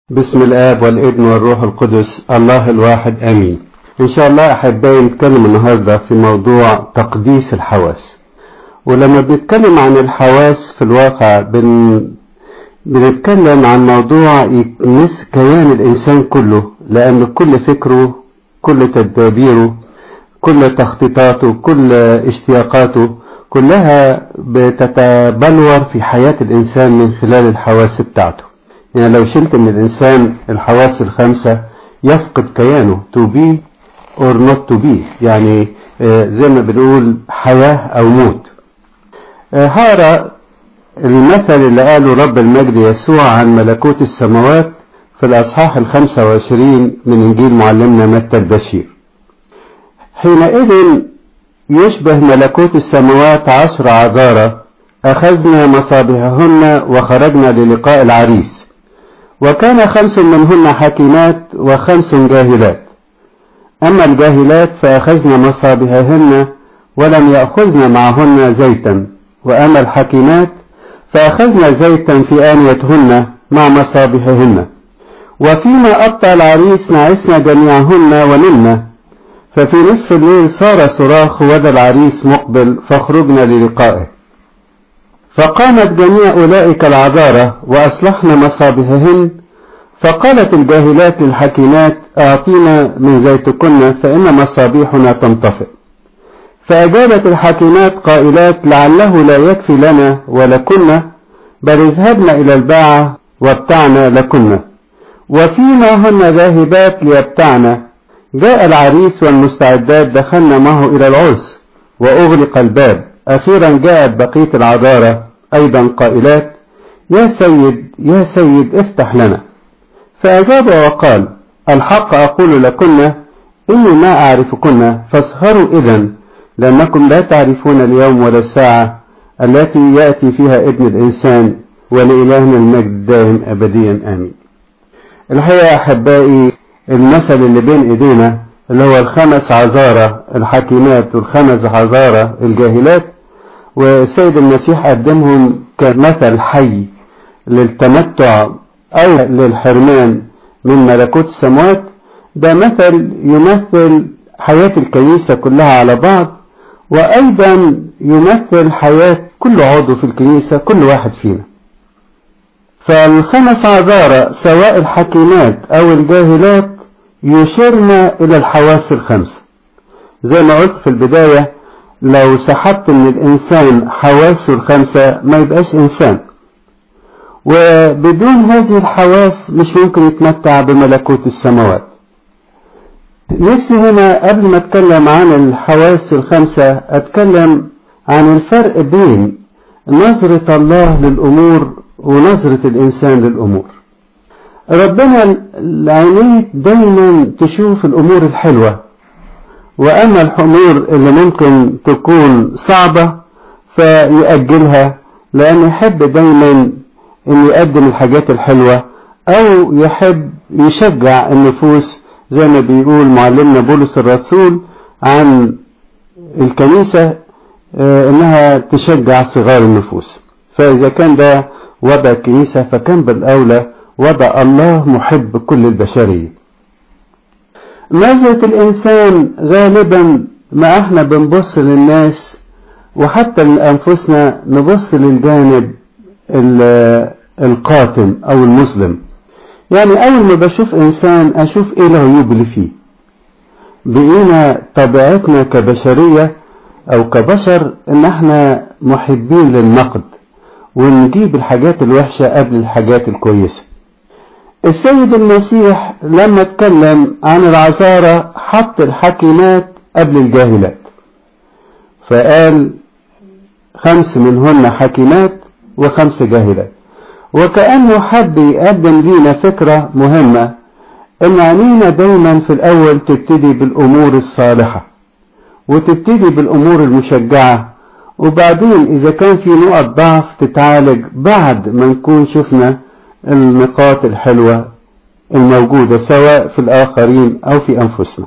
بسم الآب والابن والروح القدس الله الواحد آمين إن شاء الله أحبائي نتكلم النهاردة في موضوع تقديس الحواس ولما بنتكلم عن الحواس في الواقع بن... بنتكلم عن موضوع يمس كيان الإنسان كله لأن كل فكره كل تدابيره كل تخطيطاته كل اشتياقاته كلها بتتبلور في حياة الإنسان من خلال الحواس بتاعته يعني لو شلت من الإنسان الحواس الخمسة يفقد كيانه to be or not to be يعني زي ما بنقول حياة أو موت هقرا المثل اللي قاله رب المجد يسوع عن ملكوت السماوات في الأصحاح الخمسة وعشرين من إنجيل معلمنا متى البشير حينئذ يشبه ملكوت السماوات عشر عذارة أخذنا مصابيحهن وخرجنا للقاء العريس وكان خمس منهن حكيمات وخمس جاهلات أما الجاهلات فأخذن مصابيحهن ولم يأخذن معهن زيتا وأما الحكيمات فأخذن زيتا في آنيتهن مع مصابيحهن وفيما أبطأ العريس نعسنا جميعهن ونمنا ففي نصف الليل صار صراخ وذا العريس مقبل فخرجنا للقائه فقامت جميع أولئك العذارة وأصلحن مصابيحهن فقالت الجاهلات للحكيمات أعطينا من زيتكن فإن مصابيحنا تنطفئ فأجابت الحكيمات قائلات لعله لا يكفي لنا ولكن بل اذهبن إلى الباعة وابتعنا لكن وفيما هن ذاهبات ليبتعن جاء العريس والمستعدات دخلن معه إلى العرس وأغلق الباب أخيرا جاءت بقية العذارة أيضا قائلات يا سيد يا سيد افتح لنا فأجاب وقال الحق أقول لكن إني ما أعرفكن فاسهروا إذا لأنكم لا تعرفون اليوم ولا الساعة التي يأتي فيها ابن الإنسان ولإلهنا المجد دائم أبديا آمين الحقيقة يا أحبائي المثل اللي بين إيدينا اللي هو الخمس عذارة الحكيمات والخمس عذارة الجاهلات والسيد المسيح قدمهم كمثل حي للتمتع أو للحرمان من ملكوت السماوات ده مثل يمثل حياة الكنيسة كلها على بعض وأيضا يمثل حياة كل عضو في الكنيسة كل واحد فينا فالخمس عذارة سواء الحكيمات أو الجاهلات يشيرنا إلى الحواس الخمسة زي ما قلت في البداية لو سحبت من الإنسان حواسه الخمسة ما يبقاش إنسان وبدون هذه الحواس مش ممكن يتمتع بملكوت السماوات نفسي هنا قبل ما اتكلم عن الحواس الخمسة اتكلم عن الفرق بين نظرة الله للأمور ونظرة الإنسان للأمور ربنا العينين دايما تشوف الأمور الحلوة وأما الأمور اللي ممكن تكون صعبة فيأجلها لأنه يحب دايما أن يقدم الحاجات الحلوة أو يحب يشجع النفوس زي ما بيقول معلمنا بولس الرسول عن الكنيسة انها تشجع صغار النفوس فاذا كان ده وضع الكنيسة فكان بالاولى وضع الله محب كل البشرية نظرة الانسان غالبا ما احنا بنبص للناس وحتى لانفسنا نبص للجانب القاتم او المظلم يعني أول ما بشوف إنسان أشوف إيه العيوب اللي فيه بقينا طبيعتنا كبشرية أو كبشر إن إحنا محبين للنقد ونجيب الحاجات الوحشة قبل الحاجات الكويسة السيد المسيح لما اتكلم عن العذارة حط الحكيمات قبل الجاهلات فقال خمس منهن حكيمات وخمس جاهلات وكأنه حب يقدم لينا فكرة مهمة ان عينينا دايما في الاول تبتدي بالامور الصالحة وتبتدي بالامور المشجعة وبعدين اذا كان في نقط ضعف تتعالج بعد ما نكون شفنا النقاط الحلوة الموجودة سواء في الاخرين او في انفسنا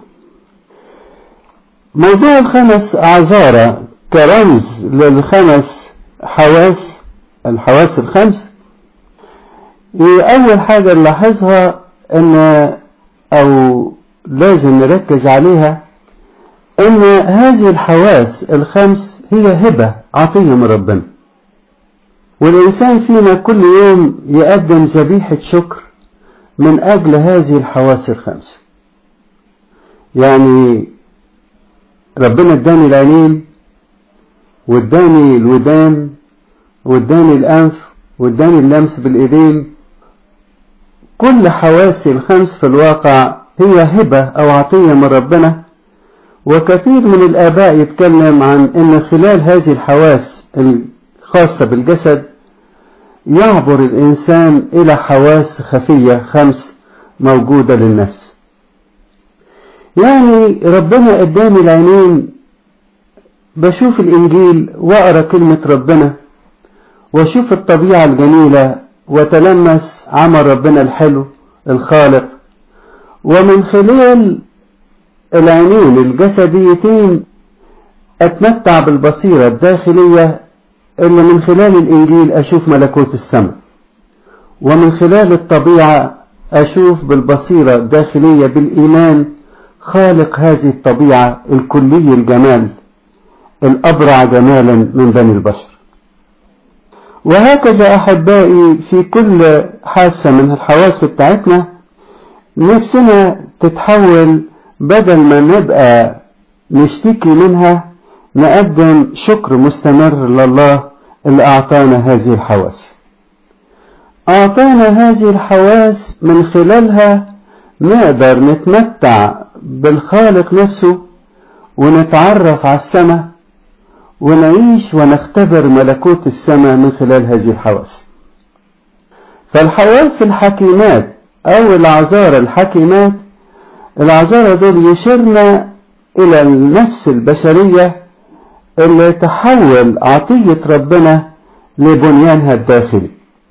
موضوع الخمس عذارة كرمز للخمس حواس الحواس الخمس أول حاجة نلاحظها إن أو لازم نركز عليها إن هذه الحواس الخمس هي هبة عطية من ربنا والإنسان فينا كل يوم يقدم ذبيحة شكر من أجل هذه الحواس الخمسة يعني ربنا اداني العينين واداني الودان واداني الأنف واداني اللمس بالإيدين كل حواسي الخمس في الواقع هي هبة أو عطية من ربنا وكثير من الآباء يتكلم عن أن خلال هذه الحواس الخاصة بالجسد يعبر الإنسان إلى حواس خفية خمس موجودة للنفس يعني ربنا اداني العينين بشوف الإنجيل وأقرأ كلمة ربنا وأشوف الطبيعة الجميلة وتلمس عمل ربنا الحلو الخالق ومن خلال العينين الجسديتين أتمتع بالبصيرة الداخلية اللي من خلال الإنجيل أشوف ملكوت السماء ومن خلال الطبيعة أشوف بالبصيرة الداخلية بالإيمان خالق هذه الطبيعة الكلي الجمال الأبرع جمالا من بني البشر وهكذا أحبائي في كل حاسة من الحواس بتاعتنا نفسنا تتحول بدل ما نبقى نشتكي منها نقدم شكر مستمر لله اللي أعطانا هذه الحواس أعطانا هذه الحواس من خلالها نقدر نتمتع بالخالق نفسه ونتعرف على السماء ونعيش ونختبر ملكوت السماء من خلال هذه الحواس فالحواس الحكيمات أو العذارى الحكيمات العذارى دول يشيرنا إلى النفس البشرية اللي تحول عطية ربنا لبنيانها الداخلي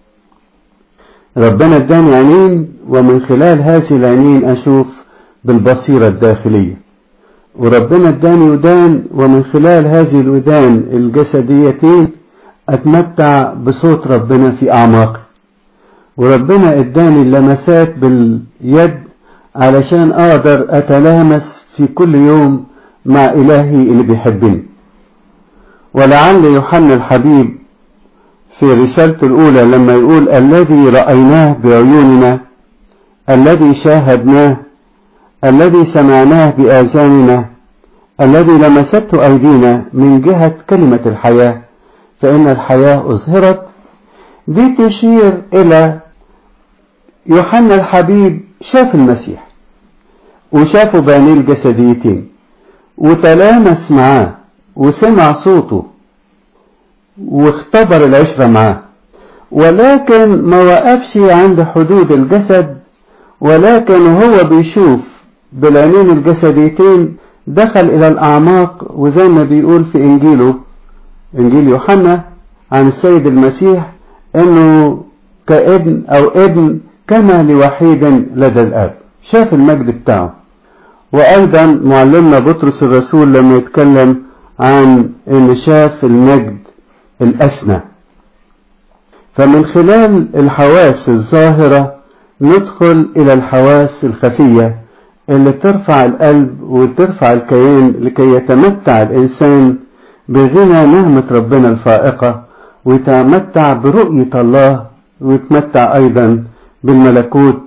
ربنا اداني عينين ومن خلال هذه العينين أشوف بالبصيرة الداخلية وربنا اداني ودان ومن خلال هذه الودان الجسديتين أتمتع بصوت ربنا في أعماقي وربنا اداني اللمسات باليد علشان أقدر أتلامس في كل يوم مع إلهي اللي بيحبني ولعل يوحنا الحبيب في رسالته الأولى لما يقول الذي رأيناه بعيوننا الذي شاهدناه الذي سمعناه بآذاننا الذي لمسته أيدينا من جهة كلمة الحياة فإن الحياة أظهرت دي تشير إلى يوحنا الحبيب شاف المسيح وشافه بعينيه الجسديتين وتلامس معاه وسمع صوته واختبر العشرة معاه ولكن ما وقفش عند حدود الجسد ولكن هو بيشوف بالعينين الجسديتين دخل إلى الأعماق وزي ما بيقول في إنجيله إنجيل يوحنا عن السيد المسيح إنه كابن أو ابن كما لوحيد لدى الآب شاف المجد بتاعه وأيضا معلمنا بطرس الرسول لما يتكلم عن إن شاف المجد الأسنى فمن خلال الحواس الظاهرة ندخل إلى الحواس الخفية اللي ترفع القلب وترفع الكيان لكي يتمتع الإنسان بغنى نعمة ربنا الفائقة ويتمتع برؤية الله ويتمتع أيضا بالملكوت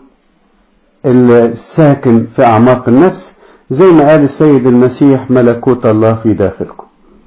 الساكن في أعماق النفس زي ما قال السيد المسيح ملكوت الله في داخلكم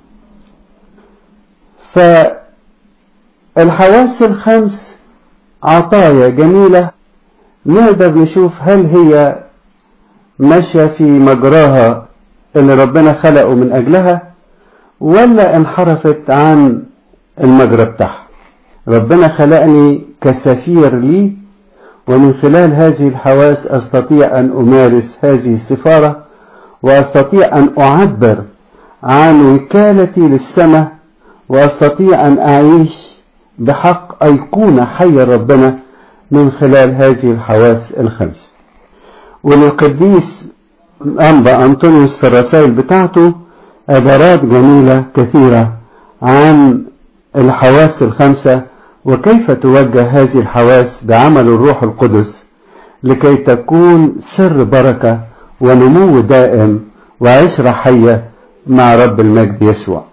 فالحواس الخمس عطايا جميلة نقدر نشوف هل هي ماشية في مجراها اللي ربنا خلقه من أجلها ولا انحرفت عن المجرى بتاعها ربنا خلقني كسفير لي ومن خلال هذه الحواس أستطيع أن أمارس هذه السفارة وأستطيع أن أعبر عن وكالتي للسماء وأستطيع أن أعيش بحق أيقونة حي ربنا من خلال هذه الحواس الخمس وللقديس أنبا أنطونيوس في الرسائل بتاعته عبارات جميلة كثيرة عن الحواس الخمسة وكيف توجه هذه الحواس بعمل الروح القدس لكي تكون سر بركة ونمو دائم وعشرة حية مع رب المجد يسوع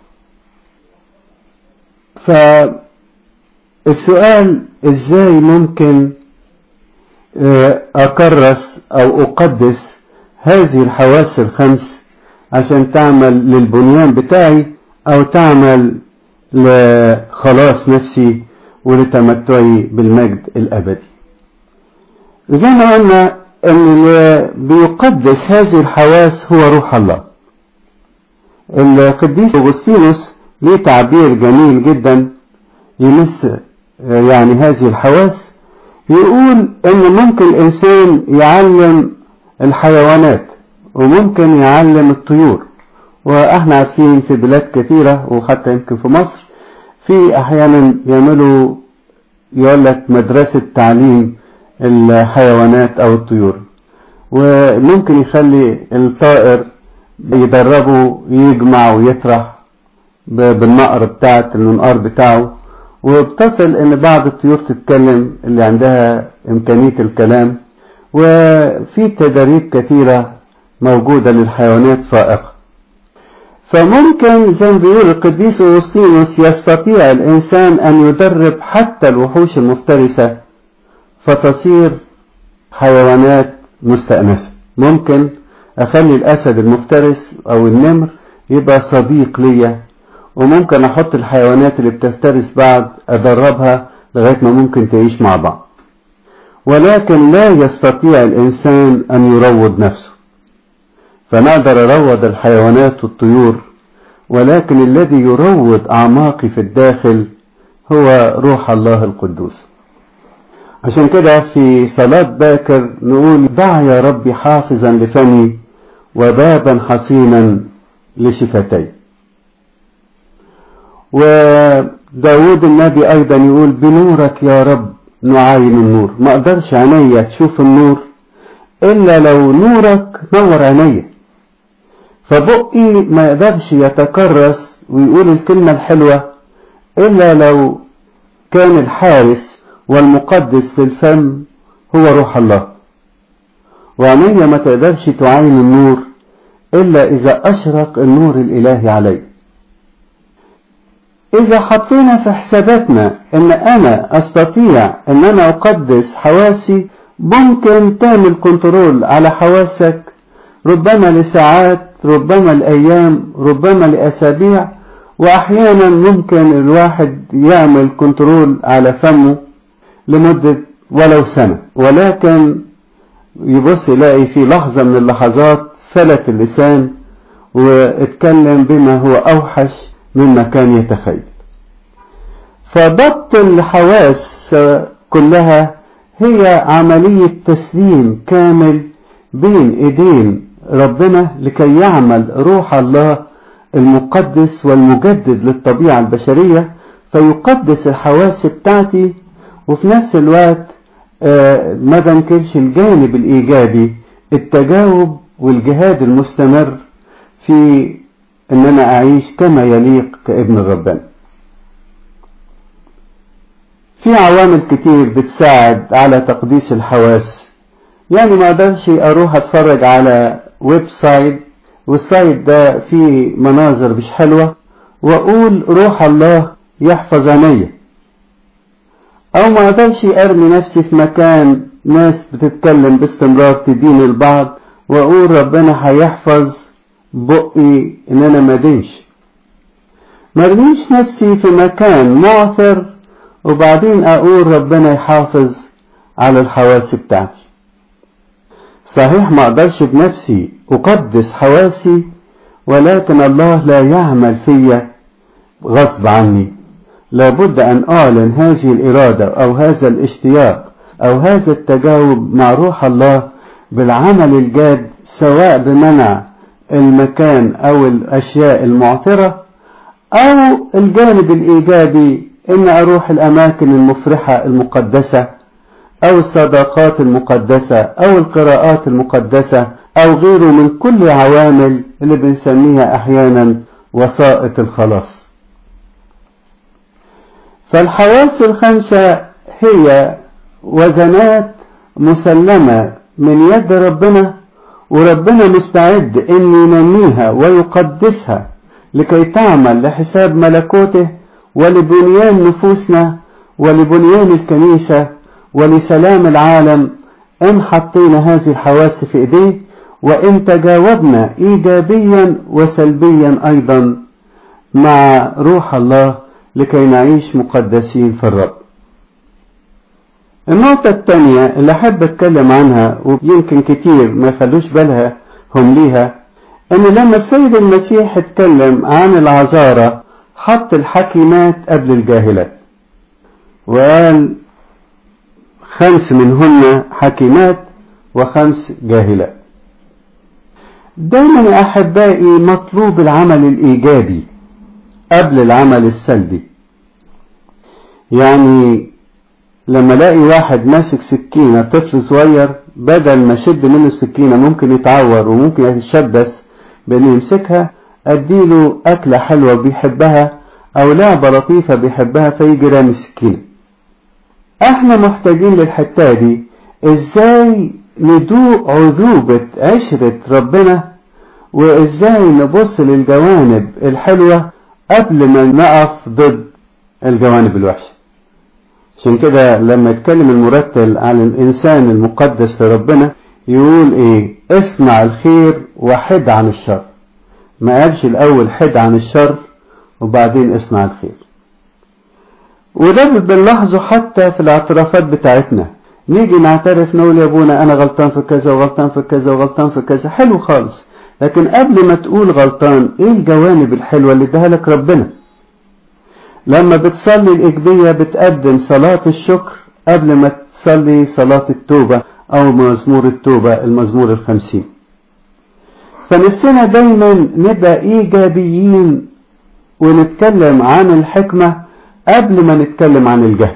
فالسؤال ازاي ممكن اكرس او اقدس هذه الحواس الخمس عشان تعمل للبنيان بتاعي او تعمل لخلاص نفسي ولتمتعي بالمجد الابدي زي ما قلنا ان اللي بيقدس هذه الحواس هو روح الله القديس اغسطينوس ليه تعبير جميل جدا يمس يعني هذه الحواس يقول ان ممكن الانسان يعلم الحيوانات وممكن يعلم الطيور واحنا عارفين في بلاد كثيرة وحتى يمكن في مصر في احيانا يعملوا يقول لك مدرسة تعليم الحيوانات او الطيور وممكن يخلي الطائر يدربه يجمع ويطرح بالنقر بتاعت المنقار بتاعه وبتصل ان بعض الطيور تتكلم اللي عندها امكانية الكلام وفي تدريب كثيرة موجودة للحيوانات فائقة فممكن زي ما بيقول القديس أوسطينوس يستطيع الإنسان أن يدرب حتى الوحوش المفترسة فتصير حيوانات مستأنسة ممكن أخلي الأسد المفترس أو النمر يبقى صديق ليا وممكن أحط الحيوانات اللي بتفترس بعض أدربها لغاية ما ممكن تعيش مع بعض ولكن لا يستطيع الإنسان أن يروض نفسه فنقدر أروض الحيوانات والطيور ولكن الذي يروض أعماقي في الداخل هو روح الله القدوس عشان كده في صلاة باكر نقول دع يا ربي حافظا لفمي وبابا حصينا لشفتي وداود النبي أيضا يقول بنورك يا رب نعاين النور ما أقدرش عينيا تشوف النور إلا لو نورك نور عينيا فبقي ما يقدرش يتكرس ويقول الكلمة الحلوة إلا لو كان الحارس والمقدس للفم هو روح الله وعينيا ما تقدرش تعاين النور إلا إذا أشرق النور الإلهي علي إذا حطينا في حساباتنا إن أنا أستطيع إن أنا أقدس حواسي ممكن تعمل كنترول على حواسك ربما لساعات ربما لأيام ربما لأسابيع وأحيانا ممكن الواحد يعمل كنترول على فمه لمدة ولو سنة ولكن يبص يلاقي في لحظة من اللحظات فلت اللسان واتكلم بما هو أوحش مما كان يتخيل فضبط الحواس كلها هي عملية تسليم كامل بين ايدين ربنا لكي يعمل روح الله المقدس والمجدد للطبيعة البشرية فيقدس الحواس بتاعتي وفي نفس الوقت ما بنكرش الجانب الإيجابي التجاوب والجهاد المستمر في ان انا اعيش كما يليق كابن ربنا في عوامل كتير بتساعد على تقديس الحواس يعني ما اقدرش اروح اتفرج على ويب سايت والسايت ده فيه مناظر مش حلوة واقول روح الله يحفظ عينيا او ما اقدرش ارمي نفسي في مكان ناس بتتكلم باستمرار تدين البعض واقول ربنا هيحفظ بقي ان انا ما دينش مرميش نفسي في مكان معثر وبعدين اقول ربنا يحافظ على الحواس بتاعتي صحيح ما اقدرش بنفسي اقدس حواسي ولكن الله لا يعمل فيا غصب عني لابد ان اعلن هذه الاراده او هذا الاشتياق او هذا التجاوب مع روح الله بالعمل الجاد سواء بمنع المكان او الاشياء المعثرة او الجانب الايجابي ان اروح الاماكن المفرحة المقدسة او الصداقات المقدسة او القراءات المقدسة او غيره من كل عوامل اللي بنسميها احيانا وسائط الخلاص فالحواس الخمسة هي وزنات مسلمة من يد ربنا وربنا مستعد ان ينميها ويقدسها لكي تعمل لحساب ملكوته ولبنيان نفوسنا ولبنيان الكنيسة ولسلام العالم ان حطينا هذه الحواس في ايديه وان تجاوبنا ايجابيا وسلبيا ايضا مع روح الله لكي نعيش مقدسين في الرب النقطة الثانية اللي أحب أتكلم عنها ويمكن كتير ما يخلوش بالها هم ليها إن لما السيد المسيح اتكلم عن العذارة حط الحكيمات قبل الجاهلات وقال خمس منهن حكيمات وخمس جاهلات دايما يا أحبائي مطلوب العمل الإيجابي قبل العمل السلبي يعني لما الاقي واحد ماسك سكينة طفل صغير بدل ما شد منه السكينة ممكن يتعور وممكن يتشبث بانه يمسكها اديله اكلة حلوة بيحبها او لعبة لطيفة بيحبها فيجي رامي السكينة احنا محتاجين للحتة دي ازاي ندوق عذوبة عشرة ربنا وازاي نبص للجوانب الحلوة قبل ما نقف ضد الجوانب الوحشه عشان كده لما يتكلم المرتل عن الإنسان المقدس لربنا يقول إيه اصنع الخير وحد عن الشر ما قالش الأول حد عن الشر وبعدين اصنع الخير وده بنلاحظه حتى في الاعترافات بتاعتنا نيجي نعترف نقول يا ابونا انا غلطان في كذا وغلطان في كذا وغلطان في كذا حلو خالص لكن قبل ما تقول غلطان ايه الجوانب الحلوه اللي اداها لك ربنا لما بتصلي الإجبية بتقدم صلاة الشكر قبل ما تصلي صلاة التوبة أو مزمور التوبة المزمور الخمسين فنفسنا دايما نبقى إيجابيين ونتكلم عن الحكمة قبل ما نتكلم عن الجهل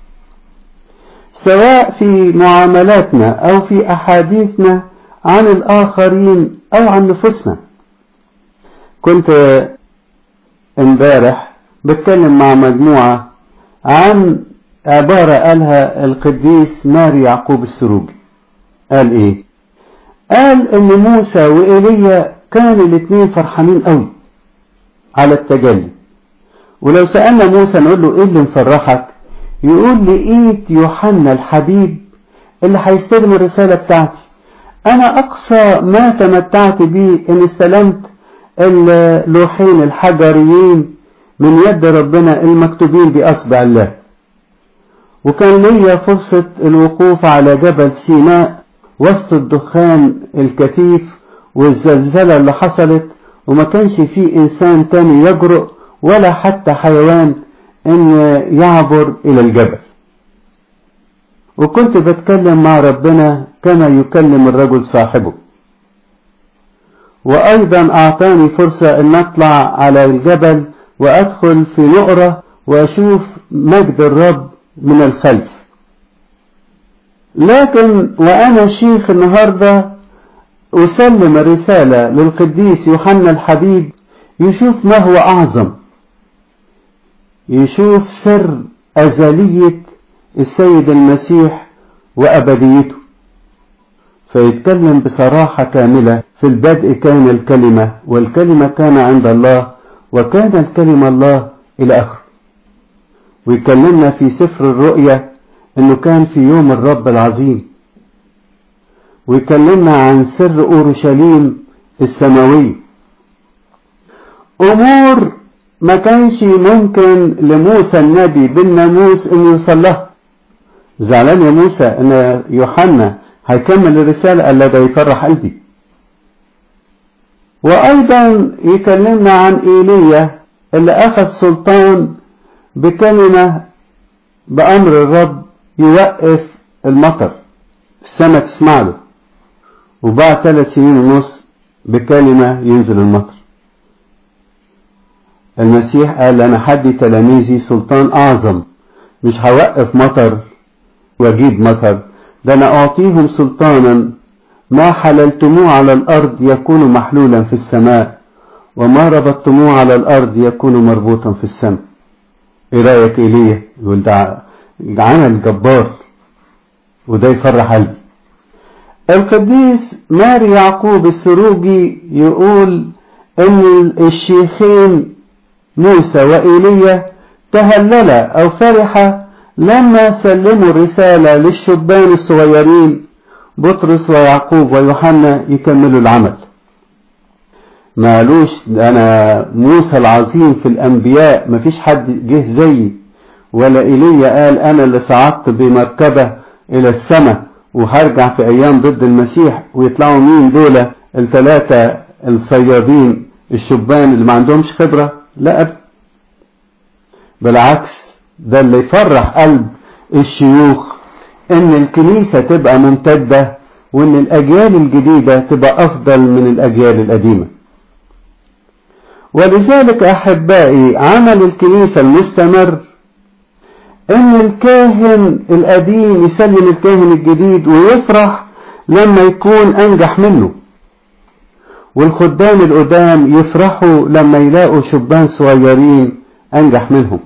سواء في معاملاتنا أو في أحاديثنا عن الآخرين أو عن نفوسنا كنت امبارح بتكلم مع مجموعة عن عبارة قالها القديس ماري يعقوب السروجي قال ايه قال ان موسى وإيليا كانوا الاتنين فرحانين قوي على التجلي ولو سألنا موسى نقول له ايه اللي مفرحك يقول لقيت يوحنا الحبيب اللي هيستلم الرسالة بتاعتي انا اقصى ما تمتعت بيه ان استلمت اللوحين الحجريين من يد ربنا المكتوبين بأصبع الله وكان ليا فرصة الوقوف على جبل سيناء وسط الدخان الكثيف والزلزلة اللي حصلت وما كانش فيه إنسان تاني يجرؤ ولا حتى حيوان إن يعبر إلى الجبل وكنت بتكلم مع ربنا كما يكلم الرجل صاحبه وأيضا أعطاني فرصة أن أطلع على الجبل وأدخل في نقرة وأشوف مجد الرب من الخلف لكن وأنا شيخ النهاردة أسلم الرسالة للقديس يوحنا الحبيب يشوف ما هو أعظم يشوف سر أزلية السيد المسيح وأبديته فيتكلم بصراحة كاملة في البدء كان الكلمة والكلمة كان عند الله وكان الكلمة الله إلى آخره ويكلمنا في سفر الرؤيا انه كان في يوم الرب العظيم ويكلمنا عن سر اورشليم السماوي امور ما كانش ممكن لموسى النبي بالناموس انه يوصل لها زعلان يا موسى ان يوحنا هيكمل الرسالة قال ده يفرح قلبي وايضا يكلمنا عن ايليا اللي اخذ سلطان بكلمة بامر الرب يوقف المطر السماء تسمع له وبعد ثلاث سنين ونص بكلمة ينزل المطر المسيح قال أنا حدي تلاميذي سلطان أعظم مش هوقف مطر وأجيب مطر ده أنا أعطيهم سلطانا ما حللتموه على الأرض يكون محلولا في السماء وما ربطتموه على الأرض يكون مربوطا في السماء ايه رأيك ايليا يقول ده عمل جبار وده يفرح قلبي القديس ماري يعقوب السروجي يقول ان الشيخين موسى وإيليا تهللا او فرحا لما سلموا الرسالة للشبان الصغيرين بطرس ويعقوب ويوحنا يكملوا العمل ما قالوش انا موسى العظيم في الانبياء مفيش حد جه زيي ولا ايليا قال انا اللي صعدت بمركبة الى السماء وهرجع في ايام ضد المسيح ويطلعوا مين دول الثلاثة الصيادين الشبان اللي ما عندهمش خبرة لا أبدا بالعكس ده اللي يفرح قلب الشيوخ ان الكنيسة تبقى ممتدة وان الاجيال الجديدة تبقى افضل من الاجيال القديمة ولذلك احبائي عمل الكنيسة المستمر ان الكاهن القديم يسلم الكاهن الجديد ويفرح لما يكون انجح منه والخدام القدام يفرحوا لما يلاقوا شبان صغيرين انجح منهم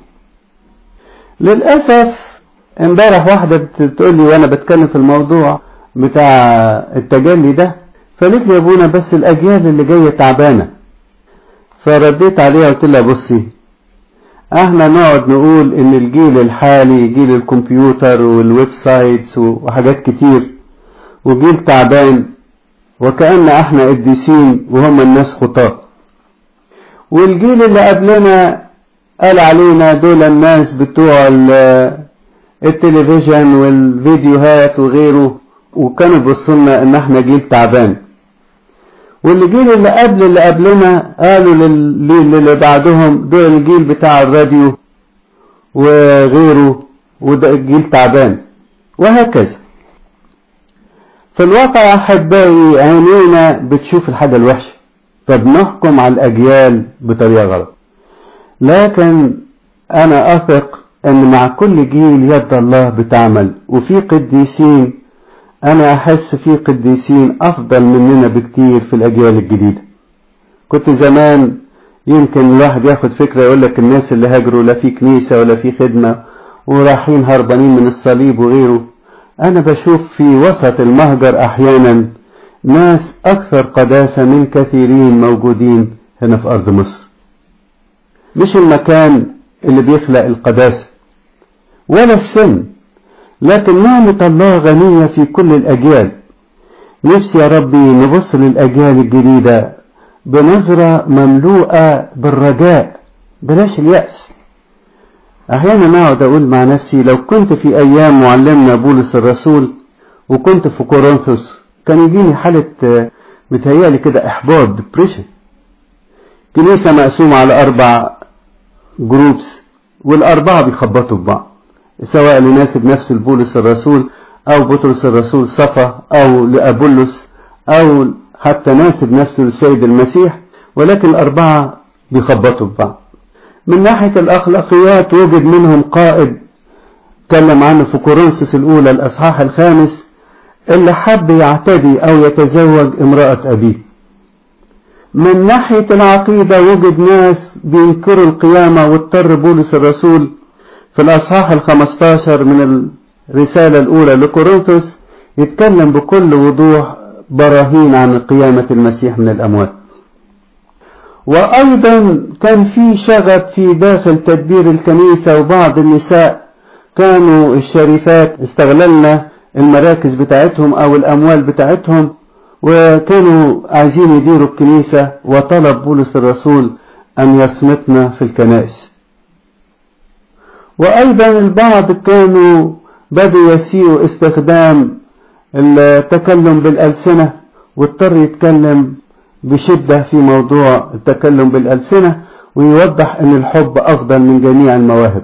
للأسف امبارح واحدة بتقول لي وانا بتكلم في الموضوع بتاع التجلي ده فقالت لي يا ابونا بس الاجيال اللي جاية تعبانة فرديت عليها قلت لها بصي احنا نقعد نقول ان الجيل الحالي جيل الكمبيوتر والويب سايتس وحاجات كتير وجيل تعبان وكأن احنا قديسين وهم الناس خطاة والجيل اللي قبلنا قال علينا دول الناس بتوع التلفزيون والفيديوهات وغيره وكانوا بيبصوا ان احنا جيل تعبان واللي جيل اللي قبل اللي قبلنا قالوا للي بعدهم دول الجيل بتاع الراديو وغيره وده الجيل تعبان وهكذا في الواقع احبائي عينينا بتشوف الحاجة الوحشة فبنحكم على الاجيال بطريقة غلط لكن انا اثق ان مع كل جيل يد الله بتعمل وفي قديسين انا احس في قديسين افضل مننا بكتير في الاجيال الجديدة كنت زمان يمكن الواحد ياخد فكرة يقول لك الناس اللي هاجروا لا في كنيسة ولا في خدمة ورايحين هربانين من الصليب وغيره انا بشوف في وسط المهجر احيانا ناس اكثر قداسة من كثيرين موجودين هنا في ارض مصر مش المكان اللي بيخلق القداسة ولا السن لكن نعمة الله غنية في كل الأجيال نفسي يا ربي نبص للأجيال الجديدة بنظرة مملوءة بالرجاء بلاش اليأس أحيانا أقعد أقول مع نفسي لو كنت في أيام معلمنا بولس الرسول وكنت في كورنثوس كان يجيني حالة متهيألي كده إحباط ديبريشن كنيسة مقسومة على أربع جروبس والأربعة بيخبطوا في بعض سواء لناسب نفس البولس الرسول أو بطرس الرسول صفا أو لأبولس أو حتى ناسب نفسه للسيد المسيح ولكن الأربعة بيخبطوا في بعض من ناحية الأخلاقيات وجد منهم قائد تكلم عنه في كورنثوس الأولى الأصحاح الخامس اللي حب يعتدي أو يتزوج امرأة أبيه من ناحية العقيدة وجد ناس بينكروا القيامة واضطر بولس الرسول في الأصحاح الخمستاشر من الرسالة الأولى لكورنثوس يتكلم بكل وضوح براهين عن قيامة المسيح من الأموات وأيضا كان في شغب في داخل تدبير الكنيسة وبعض النساء كانوا الشريفات استغللنا المراكز بتاعتهم أو الأموال بتاعتهم وكانوا عايزين يديروا الكنيسة وطلب بولس الرسول أن يصمتنا في الكنائس وأيضا البعض كانوا بدوا يسيئوا استخدام التكلم بالألسنة واضطر يتكلم بشدة في موضوع التكلم بالألسنة ويوضح أن الحب أفضل من جميع المواهب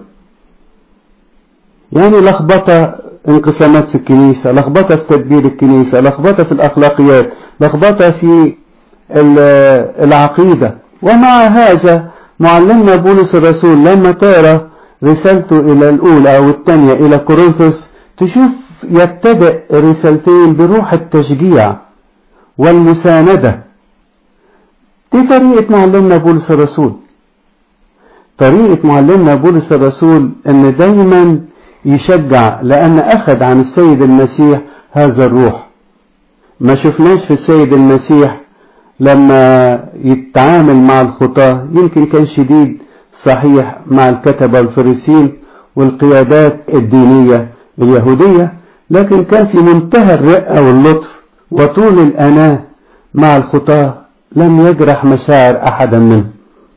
يعني لخبطة انقسامات في الكنيسة لخبطة في تدبير الكنيسة لخبطة في الأخلاقيات لخبطة في العقيدة ومع هذا معلمنا بولس الرسول لما تقرأ رسالته إلى الأولى أو الثانية إلى كورنثوس تشوف يبتدئ الرسالتين بروح التشجيع والمساندة دي طريقة معلمنا بولس الرسول طريقة معلمنا بولس الرسول ان دايما يشجع لان اخذ عن السيد المسيح هذا الروح ما شفناش في السيد المسيح لما يتعامل مع الخطاة يمكن كان شديد صحيح مع الكتبة الفريسين والقيادات الدينية اليهودية لكن كان في منتهى الرقة واللطف وطول الأناة مع الخطاة لم يجرح مشاعر أحدا منهم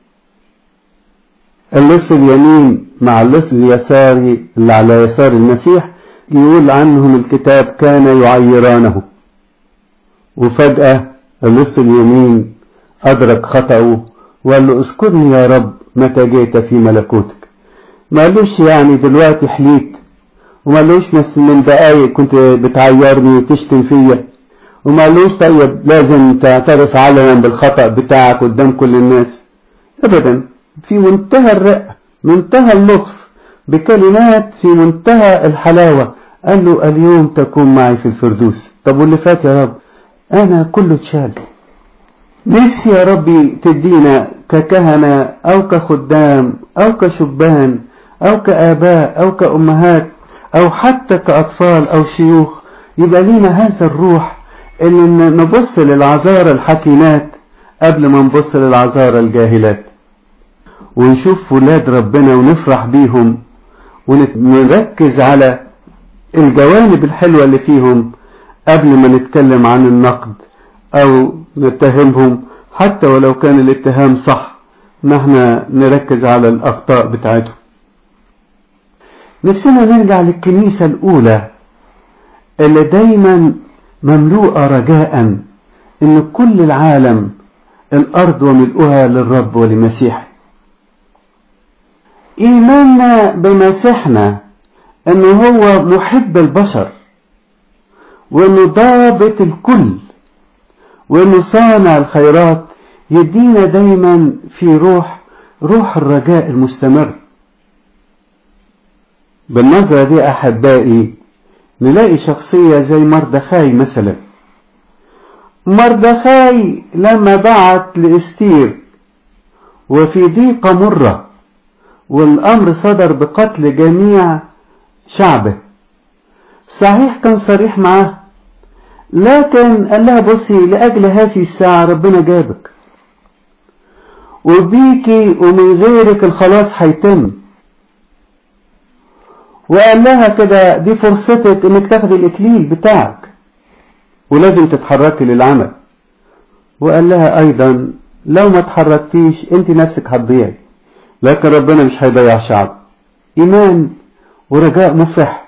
اللص اليمين مع اللص اليساري اللي على يسار المسيح يقول عنهم الكتاب كان يعيرانه وفجأة اللص اليمين أدرك خطأه وقال له اذكرني يا رب متى جئت في ملكوتك ما قالوش يعني دلوقتي حليت وما قالوش بس من دقايق كنت بتعيرني وتشتم فيا وما قالوش طيب لازم تعترف علنا بالخطأ بتاعك قدام كل الناس ابدا في منتهى الرقة منتهى اللطف بكلمات في منتهى الحلاوة قال له اليوم تكون معي في الفردوس طب واللي فات يا رب انا كله اتشال نفسي يا ربي تدينا ككهنة او كخدام او كشبان او كآباء او كأمهات او حتى كأطفال او شيوخ يبقى لينا هذا الروح اللي نبص للعذارى الحكيمات قبل ما نبص للعذارى الجاهلات ونشوف ولاد ربنا ونفرح بيهم ونركز على الجوانب الحلوة اللي فيهم قبل ما نتكلم عن النقد او نتهمهم حتى ولو كان الاتهام صح نحن نركز على الاخطاء بتاعتهم نفسنا نرجع للكنيسة الاولى اللي دايما مملوءة رجاء ان كل العالم الارض وملؤها للرب ولمسيحه ايماننا بمسيحنا انه هو محب البشر وانه ضابط الكل وانه صانع الخيرات يدينا دايما في روح روح الرجاء المستمر بالنظرة دي احبائي نلاقي شخصية زي مردخاي مثلا مردخاي لما بعت لاستير وفي ضيقة مرة والامر صدر بقتل جميع شعبه صحيح كان صريح معاه لكن قال لها بصي لأجل هذه الساعة ربنا جابك وبيكي ومن غيرك الخلاص هيتم وقال لها كده دي فرصتك انك تاخدي الاكليل بتاعك ولازم تتحركي للعمل وقال لها ايضا لو ما تحركتيش انت نفسك هتضيعي لكن ربنا مش هيضيع شعب ايمان ورجاء مفرح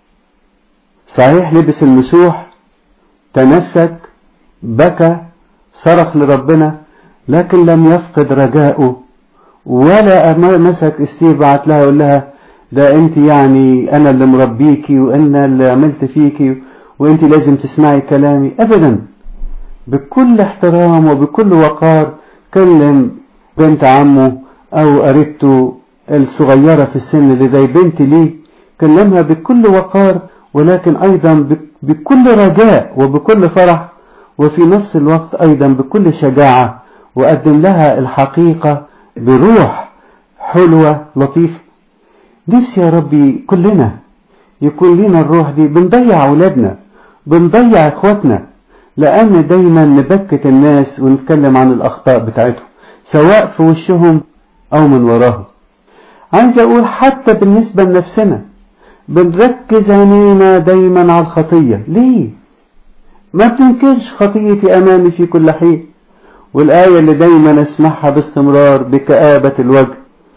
صحيح لبس المسوح تنسك بكى صرخ لربنا لكن لم يفقد رجاءه ولا مسك استير بعت لها يقول لها ده انت يعني انا اللي مربيكي وانا اللي عملت فيكي وانت لازم تسمعي كلامي ابدا بكل احترام وبكل وقار كلم بنت عمه او قريبته الصغيرة في السن اللي زي بنت ليه كلمها بكل وقار ولكن ايضا بكل رجاء وبكل فرح وفي نفس الوقت ايضا بكل شجاعة وقدم لها الحقيقة بروح حلوة لطيفة نفسي يا ربي كلنا يكون لنا الروح دي بنضيع أولادنا بنضيع إخواتنا لأن دايما نبكت الناس ونتكلم عن الأخطاء بتاعتهم سواء في وشهم أو من وراهم عايز أقول حتى بالنسبة لنفسنا بنركز عينينا دايما على الخطية ليه؟ ما بتنكرش خطيتي أمامي في كل حين والآية اللي دايما أسمعها باستمرار بكآبة الوجه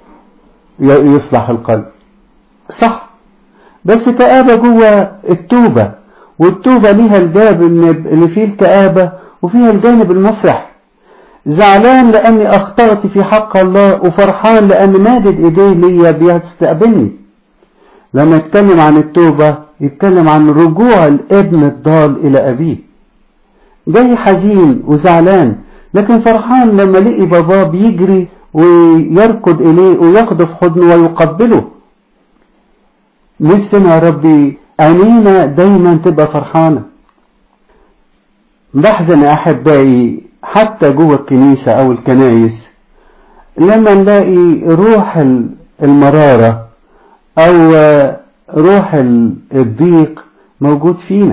يصلح القلب صح بس كآبة جوه التوبة والتوبة ليها الجانب اللي فيه الكآبة وفيها الجانب المفرح زعلان لأني أخطأت في حق الله وفرحان لأن مادد إيديه ليا بيستقبلني لما يتكلم عن التوبة يتكلم عن رجوع الابن الضال إلى أبيه جاي حزين وزعلان لكن فرحان لما لقي باباه بيجري ويركض إليه وياخده في حضنه ويقبله نفسنا يا ربي عينينا دايما تبقى فرحانة بحزن يا أحبائي حتى جوه الكنيسة أو الكنايس لما نلاقي روح المرارة أو روح الضيق موجود فينا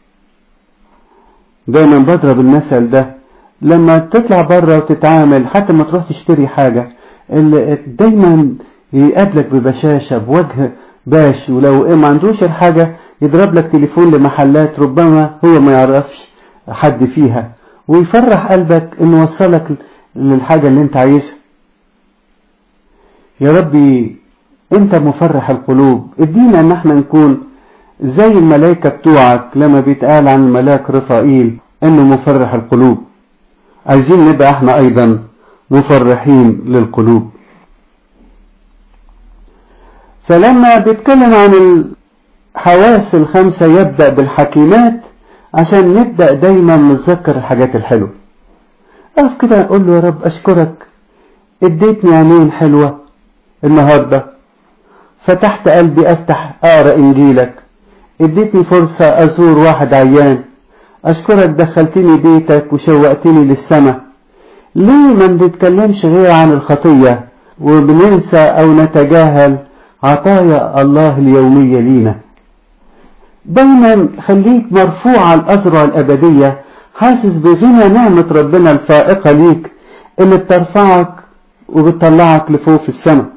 دايما بضرب المثل ده لما تطلع بره وتتعامل حتى ما تروح تشتري حاجة دايما يقابلك ببشاشة بوجه باش ولو ما عندوش الحاجة يضرب لك تليفون لمحلات ربما هو ما يعرفش حد فيها ويفرح قلبك انه وصلك للحاجة اللي انت عايزها يا ربي انت مفرح القلوب ادينا ان احنا نكون زي الملائكة بتوعك لما بيتقال عن الملاك رفائيل انه مفرح القلوب عايزين نبقى احنا ايضا مفرحين للقلوب فلما بيتكلم عن الحواس الخمسة يبدأ بالحكيمات عشان نبدأ دايما نتذكر الحاجات الحلوة اقف كده اقول له يا رب اشكرك اديتني عينين حلوة النهاردة فتحت قلبي افتح اقرا انجيلك اديتني فرصة ازور واحد عيان اشكرك دخلتني بيتك وشوقتني للسماء ليه ما بنتكلمش غير عن الخطية وبننسى او نتجاهل عطايا الله اليومية لينا دايما خليك مرفوع على الأزرع الأبدية حاسس بغنى نعمة ربنا الفائقة ليك اللي بترفعك وبتطلعك لفوق في السماء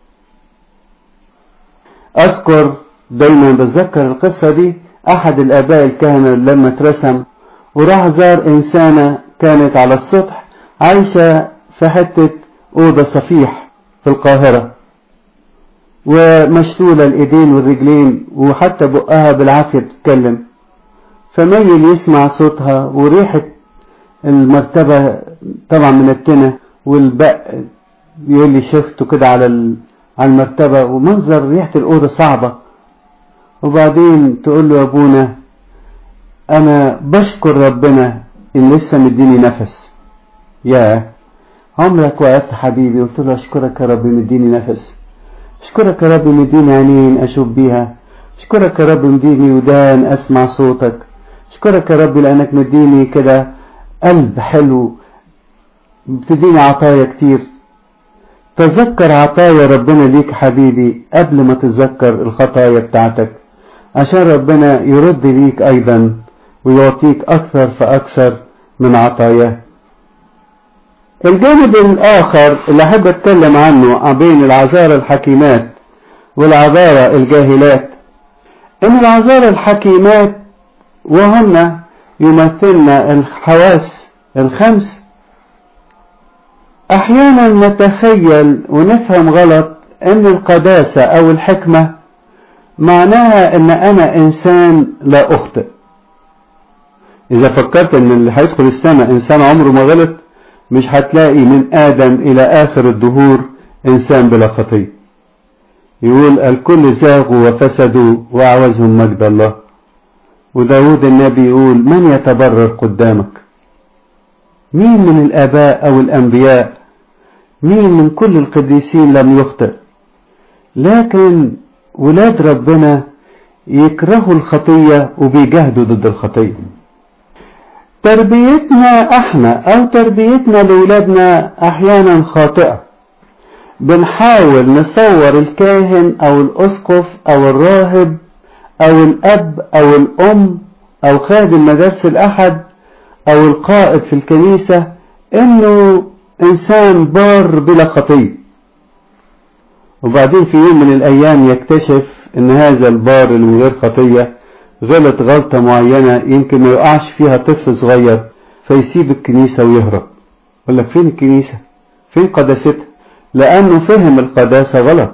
أذكر دايما بتذكر القصة دي أحد الآباء الكهنة لما اترسم وراح زار إنسانة كانت على السطح عايشة في حتة أوضة صفيح في القاهرة ومشلولة الإيدين والرجلين وحتى بقها بالعافية بتتكلم فميل يسمع صوتها وريحة المرتبة طبعا من التنة والبق بيقول لي شفته كده على على المرتبة ومنظر ريحة الأوضة صعبة وبعدين تقول له يا أبونا أنا بشكر ربنا إن لسه مديني نفس يا عمرك وقفت حبيبي قلت له أشكرك يا رب مديني نفس أشكرك يا رب مديني عينين أشوف بيها أشكرك يا رب مديني ودان أسمع صوتك أشكرك يا رب لأنك مديني كده قلب حلو بتديني عطايا كتير تذكر عطايا ربنا ليك حبيبي قبل ما تتذكر الخطايا بتاعتك عشان ربنا يرد ليك أيضا ويعطيك أكثر فأكثر من عطاياه الجانب الآخر اللي أحب أتكلم عنه بين العذارى الحكيمات والعذارى الجاهلات إن العذارى الحكيمات وهن يمثلن الحواس الخمس أحيانا نتخيل ونفهم غلط أن القداسة أو الحكمة معناها أن أنا إنسان لا أخطئ إذا فكرت أن اللي هيدخل السماء إنسان عمره ما غلط مش هتلاقي من آدم إلى آخر الدهور إنسان بلا خطية يقول الكل زاغوا وفسدوا وأعوزهم مجد الله وداود النبي يقول من يتبرر قدامك مين من الآباء أو الأنبياء مين من كل القديسين لم يخطئ لكن ولاد ربنا يكرهوا الخطية وبيجاهدوا ضد الخطية تربيتنا احنا او تربيتنا لولادنا احيانا خاطئة بنحاول نصور الكاهن او الاسقف او الراهب او الاب او الام او خادم مدارس الاحد او القائد في الكنيسة انه انسان بار بلا خطية وبعدين في يوم من الايام يكتشف ان هذا البار اللي من غير خطية غلط غلطة معينة يمكن ما يقعش فيها طفل صغير فيسيب الكنيسة ويهرب يقول لك فين الكنيسة فين قداستها لأنه فهم القداسة غلط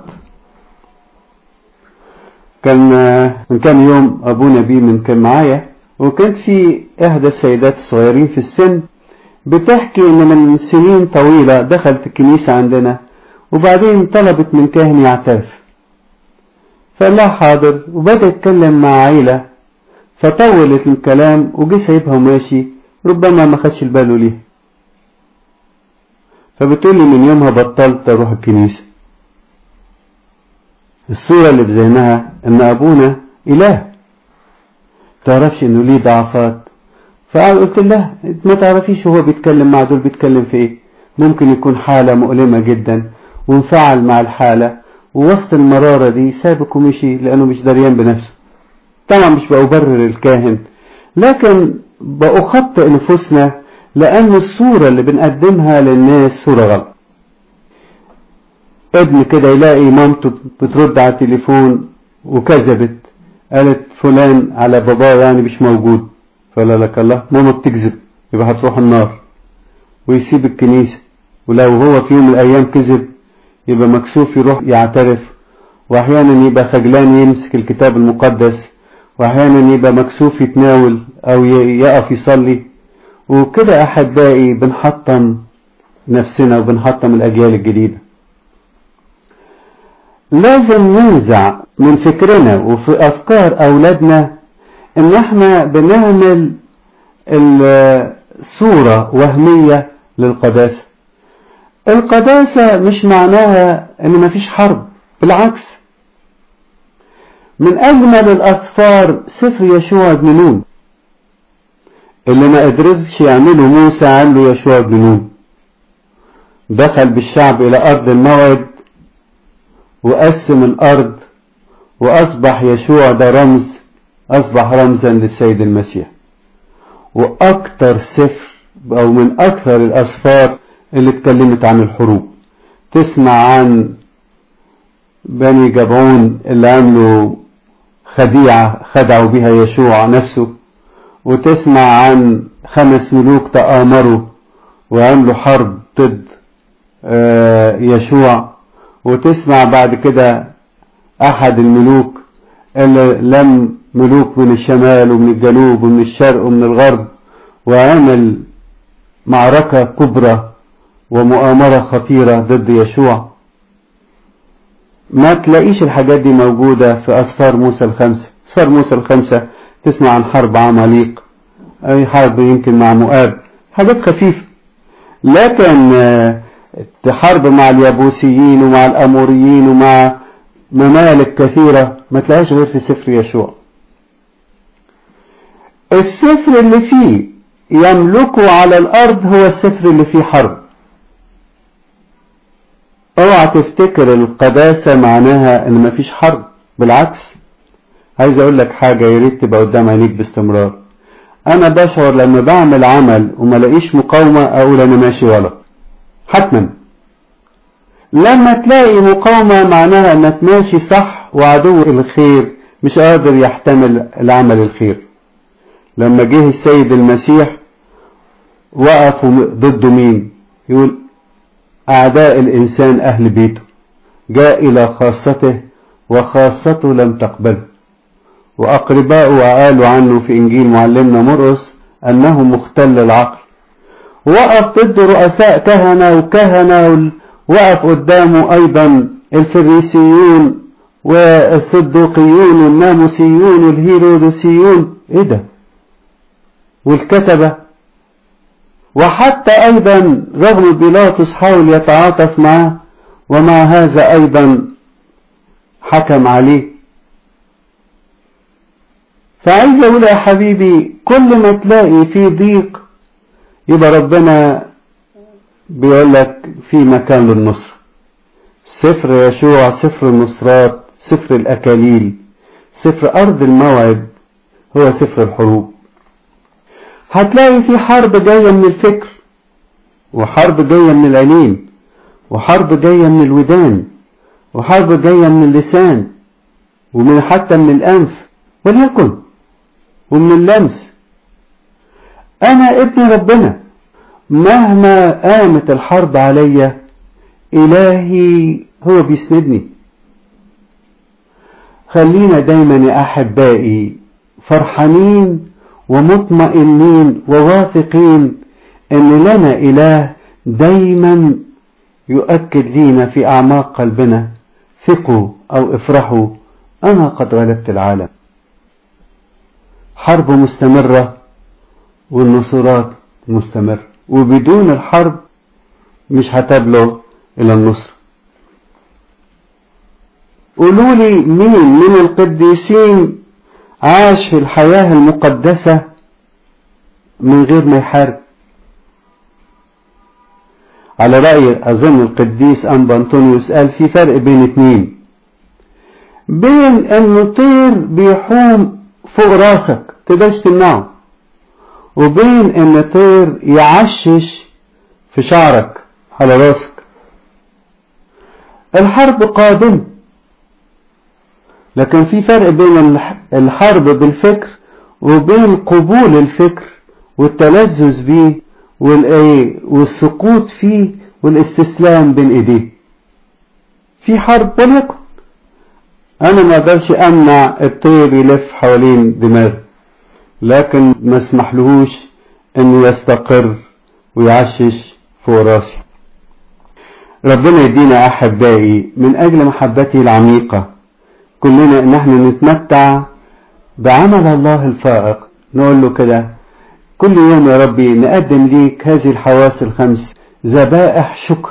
كان من كام يوم أبونا بيه من كان معايا وكانت في إحدى السيدات الصغيرين في السن بتحكي إن من سنين طويلة دخلت الكنيسة عندنا وبعدين طلبت من كاهن يعترف فقال لها حاضر وبدأ يتكلم مع عيلة فطولت الكلام وجي سايبها وماشي ربما ما خدش باله ليه فبتقول لي من يومها بطلت اروح الكنيسة الصورة اللي في ذهنها ان ابونا اله تعرفش انه ليه ضعفات فقلت لها ما تعرفيش هو بيتكلم مع دول بيتكلم في ايه ممكن يكون حالة مؤلمة جدا وانفعل مع الحالة ووسط المرارة دي سابك ومشي لأنه مش دريان بنفسه طبعا مش بأبرر الكاهن لكن بأخطئ نفوسنا لأن الصورة اللي بنقدمها للناس صورة غلط ابن كده يلاقي مامته بترد على التليفون وكذبت قالت فلان على باباه يعني مش موجود فقال لك الله ماما بتكذب يبقى هتروح النار ويسيب الكنيسة ولو هو في يوم من الأيام كذب يبقى مكسوف يروح يعترف وأحيانا يبقى خجلان يمسك الكتاب المقدس وأحيانا يبقى مكسوف يتناول أو يقف يصلي وكده أحبائي بنحطم نفسنا وبنحطم الأجيال الجديدة لازم ننزع من فكرنا وفي أفكار أولادنا إن إحنا بنعمل صورة وهمية للقداسة القداسة مش معناها إن مفيش حرب بالعكس من أجمل الأسفار سفر يشوع بن نون اللي ما قدرش يعمله موسى عمله يشوع بن نون دخل بالشعب إلى أرض الموعد وقسم الأرض وأصبح يشوع ده رمز أصبح رمزا للسيد المسيح وأكتر سفر أو من أكثر الأسفار اللي اتكلمت عن الحروب تسمع عن بني جبعون اللي عملوا خديعة خدعوا بها يشوع نفسه وتسمع عن خمس ملوك تآمروا وعملوا حرب ضد يشوع وتسمع بعد كده أحد الملوك اللي لم ملوك من الشمال ومن الجنوب ومن الشرق ومن الغرب وعمل معركة كبرى ومؤامرة خطيرة ضد يشوع ما تلاقيش الحاجات دي موجودة في أسفار موسى الخمسة أسفار موسى الخمسة تسمع عن حرب عماليق أي حرب يمكن مع مؤاب حاجات خفيفة لكن حرب مع اليابوسيين ومع الأموريين ومع ممالك كثيرة ما تلاقيش غير في سفر يشوع السفر اللي فيه يملكه على الأرض هو السفر اللي فيه حرب اوعى تفتكر القداسة معناها ان مفيش حرب بالعكس عايز اقول لك حاجة يا ريت تبقى قدام عينيك باستمرار انا بشعر لما بعمل عمل وما لاقيش مقاومة اقول انا ماشي غلط حتما لما تلاقي مقاومة معناها انك ماشي صح وعدو الخير مش قادر يحتمل العمل الخير لما جه السيد المسيح وقفوا ضده مين يقول أعداء الإنسان أهل بيته جاء إلى خاصته وخاصته لم تقبله وأقرباؤه قالوا عنه في إنجيل معلمنا مرقس أنه مختل العقل وقف ضد رؤساء كهنة وكهنة وقف قدامه أيضا الفريسيون والصدوقيون والناموسيون والهيرودسيون إيه ده والكتبة وحتى أيضا رغم بيلاطس حاول يتعاطف معه ومع هذا أيضا حكم عليه فعايز أقول يا حبيبي كل ما تلاقي في ضيق يبقى ربنا بيقول لك في مكان للنصر سفر يشوع سفر النصرات سفر الأكاليل سفر أرض الموعد هو سفر الحروب هتلاقي في حرب جاية من الفكر وحرب جاية من العينين وحرب جاية من الودان وحرب جاية من اللسان ومن حتى من الأنف وليكن ومن اللمس أنا ابن ربنا مهما قامت الحرب عليا إلهي هو بيسندني خلينا دايما يا أحبائي فرحانين ومطمئنين وواثقين ان لنا اله دايما يؤكد لينا في اعماق قلبنا ثقوا او افرحوا انا قد غلبت العالم حرب مستمرة والنصرات مستمر وبدون الحرب مش هتبلغ الى النصر قولوا لي مين من القديسين عاش في الحياة المقدسة من غير ما يحارب على رأي أظن القديس أنبا أنطونيوس قال في فرق بين اتنين بين انه طير بيحوم فوق راسك تقدرش تمنعه وبين ان طير يعشش في شعرك على راسك الحرب قادمة لكن في فرق بين الحرب بالفكر وبين قبول الفكر والتلذذ بيه والسقوط فيه والاستسلام بين ايديه في حرب وليكن انا ما اقدرش امنع الطير يلف حوالين دماغي لكن ما اسمحلهوش انه يستقر ويعشش فوق راسي ربنا يدينا احبائي من اجل محبته العميقة كلنا ان احنا نتمتع بعمل الله الفائق نقول له كده كل يوم يا ربي نقدم ليك هذه الحواس الخمس ذبائح شكر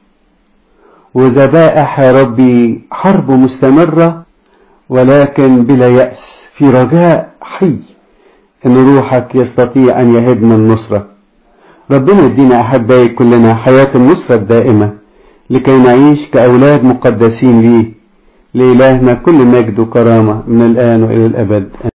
وذبائح يا ربي حرب مستمرة ولكن بلا يأس في رجاء حي ان روحك يستطيع ان يهبنا النصرة ربنا يدينا احبائي كلنا حياة النصرة الدائمة لكي نعيش كأولاد مقدسين ليه لإلهنا كل مجد وكرامة من الآن وإلى الأبد